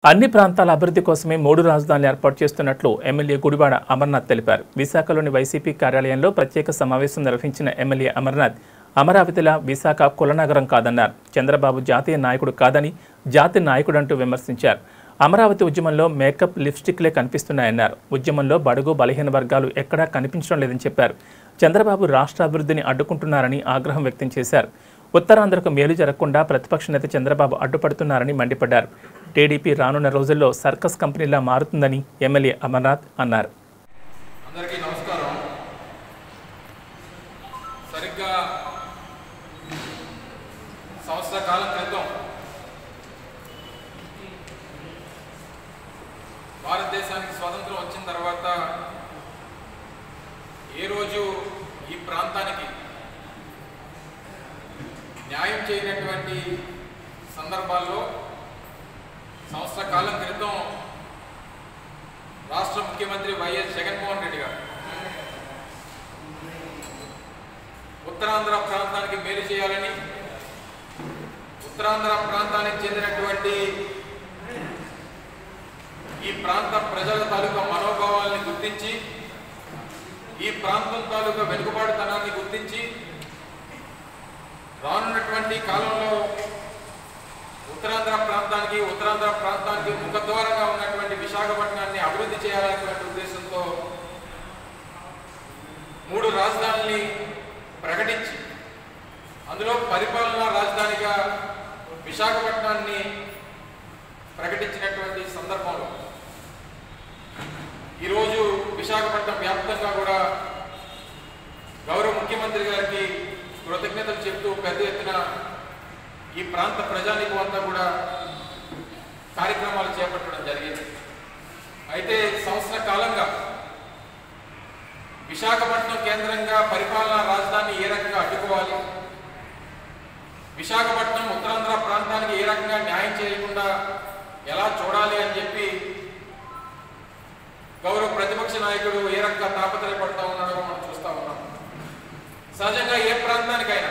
అన్ని ప్రాంతాల అభివృద్ధి కోసమే మూడు రాజధానులు ఏర్పాటు చేస్తున్నట్లు ఎమ్మెల్యే గుడివాడ అమర్నాథ్ తెలిపారు విశాఖలోని వైసీపీ కార్యాలయంలో ప్రత్యేక సమావేశం నిర్వహించిన ఎమ్మెల్యే అమర్నాథ్ అమరావతిల విశాఖ కులనగరం కాదన్నారు చంద్రబాబు జాతీయ నాయకుడు కాదని జాతి నాయకుడంటూ విమర్శించారు అమరావతి ఉద్యమంలో మేకప్ లిప్స్టిక్లే కనిపిస్తున్నాయన్నారు ఉద్యమంలో బడుగు బలహీన వర్గాలు ఎక్కడా కనిపించడం లేదని చెప్పారు చంద్రబాబు రాష్ట్ర అభివృద్ధిని అడ్డుకుంటున్నారని ఆగ్రహం వ్యక్తం చేశారు ఉత్తరాంధ్రకు మేలు జరగకుండా ప్రతిపక్ష నేత చంద్రబాబు అడ్డుపడుతున్నారని మండిపడ్డారు టీడీపీ రానున్న రోజుల్లో సర్కస్ కంపెనీలా మారుతుందని ఎమ్మెల్యే అమర్నాథ్ అన్నారు అందరికీ నమస్కారం సరిగ్గా సంవత్సర కాలం క్రితం భారతదేశానికి స్వాతంత్రం వచ్చిన తర్వాత ఏ రోజు ఈ ప్రాంతానికి న్యాయం చేయనటువంటి సందర్భాల్లో సంవత్సర కాలం క్రితం రాష్ట్ర ముఖ్యమంత్రి వైఎస్ జగన్మోహన్ రెడ్డి గారు ఉత్తరాంధ్ర ప్రాంతానికి మేలు చేయాలని ఉత్తరాంధ్ర ప్రాంతానికి చెందినటువంటి ఈ ప్రాంత ప్రజల తాలూకా మనోభావాల్ని గుర్తించి ఈ ప్రాంతం తాలూకా వెనుకబాటుతనాన్ని గుర్తించి రానున్నటువంటి కాలంలో ఉత్తరాంధ్ర ప్రాంతానికి ఉత్తరాంధ్ర ప్రాంతానికి ముఖద్వారంగా ఉన్నటువంటి విశాఖపట్నాన్ని అభివృద్ధి చేయాలనేటువంటి ఉద్దేశంతో మూడు రాజధానుల్ని ప్రకటించి అందులో పరిపాలనా రాజధానిగా విశాఖపట్నాన్ని ప్రకటించినటువంటి సందర్భంలో ఈరోజు విశాఖపట్నం వ్యాప్తంగా కూడా గౌరవ ముఖ్యమంత్రి గారికి కృతజ్ఞతలు చెప్తూ పెద్ద ఎత్తున ఈ ప్రాంత ప్రజానికం అంతా కూడా కార్యక్రమాలు చేపట్టడం జరిగింది అయితే సంవత్సర కాలంగా విశాఖపట్నం కేంద్రంగా పరిపాలనా రాజధాని ఏ రకంగా అడ్డుకోవాలి విశాఖపట్నం ఉత్తరాంధ్ర ప్రాంతానికి ఏ రకంగా న్యాయం చేయకుండా ఎలా చూడాలి అని చెప్పి గౌరవ ప్రతిపక్ష నాయకుడు ఏ రకంగా తాపత్రయపడతా ఉన్నాడో మనం చూస్తా ఉన్నాం సహజంగా ఏ ప్రాంతానికైనా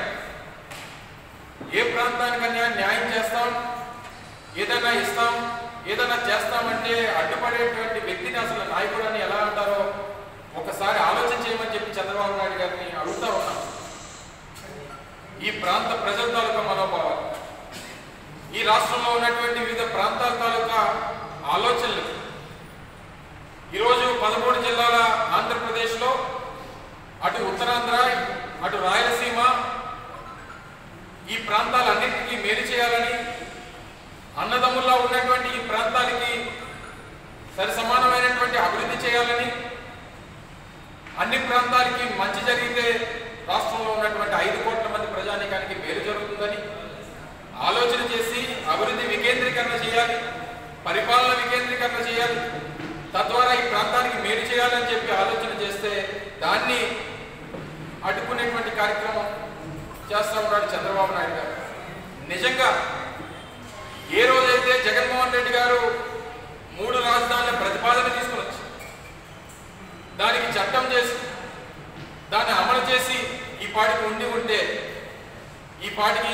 ఏ ప్రాంతానికైనా న్యాయం చేస్తాం ఏదైనా ఇస్తాం ఏదైనా చేస్తామంటే అడ్డుపడేటువంటి వ్యక్తిని అసలు నాయకుడు అని ఎలా అంటారో ఒకసారి ఆలోచన చేయమని చెప్పి చంద్రబాబు నాయుడు గారిని అడుగుతా ఉన్నాం ఈ ప్రాంత ప్రజల తాలూకా మనోభావాలు ఈ రాష్ట్రంలో ఉన్నటువంటి వివిధ ప్రాంతాల తాలూకా ఆలోచనలు ఈరోజు పదమూడు జిల్లాల ఆంధ్రప్రదేశ్లో అటు ఉత్తరాంధ్ర అటు రాయలసీమ ఈ ప్రాంతాలన్నింటికీ మేలు చేయాలని అన్నదమ్ముల్లో ఉన్నటువంటి ఈ ప్రాంతానికి సరి సమానమైనటువంటి అభివృద్ధి చేయాలని అన్ని ప్రాంతాలకి మంచి జరిగితే రాష్ట్రంలో ఉన్నటువంటి ఐదు కోట్ల మంది ప్రజానీకానికి మేలు జరుగుతుందని ఆలోచన చేసి అభివృద్ధి వికేంద్రీకరణ చేయాలి పరిపాలన వికేంద్రీకరణ చేయాలి తద్వారా ఈ ప్రాంతానికి మేలు చేయాలని చెప్పి ఆలోచన చేస్తే దాన్ని అడ్డుకునేటువంటి కార్యక్రమం చేస్తా ఉన్నాడు చంద్రబాబు నాయుడు గారు నిజంగా ఏ రోజైతే జగన్మోహన్ రెడ్డి గారు మూడు రాజధానుల ప్రతిపాదన తీసుకుని వచ్చి దానికి చట్టం చేసి దాన్ని అమలు చేసి ఈ పాటికి ఉండి ఉంటే ఈ పాటికి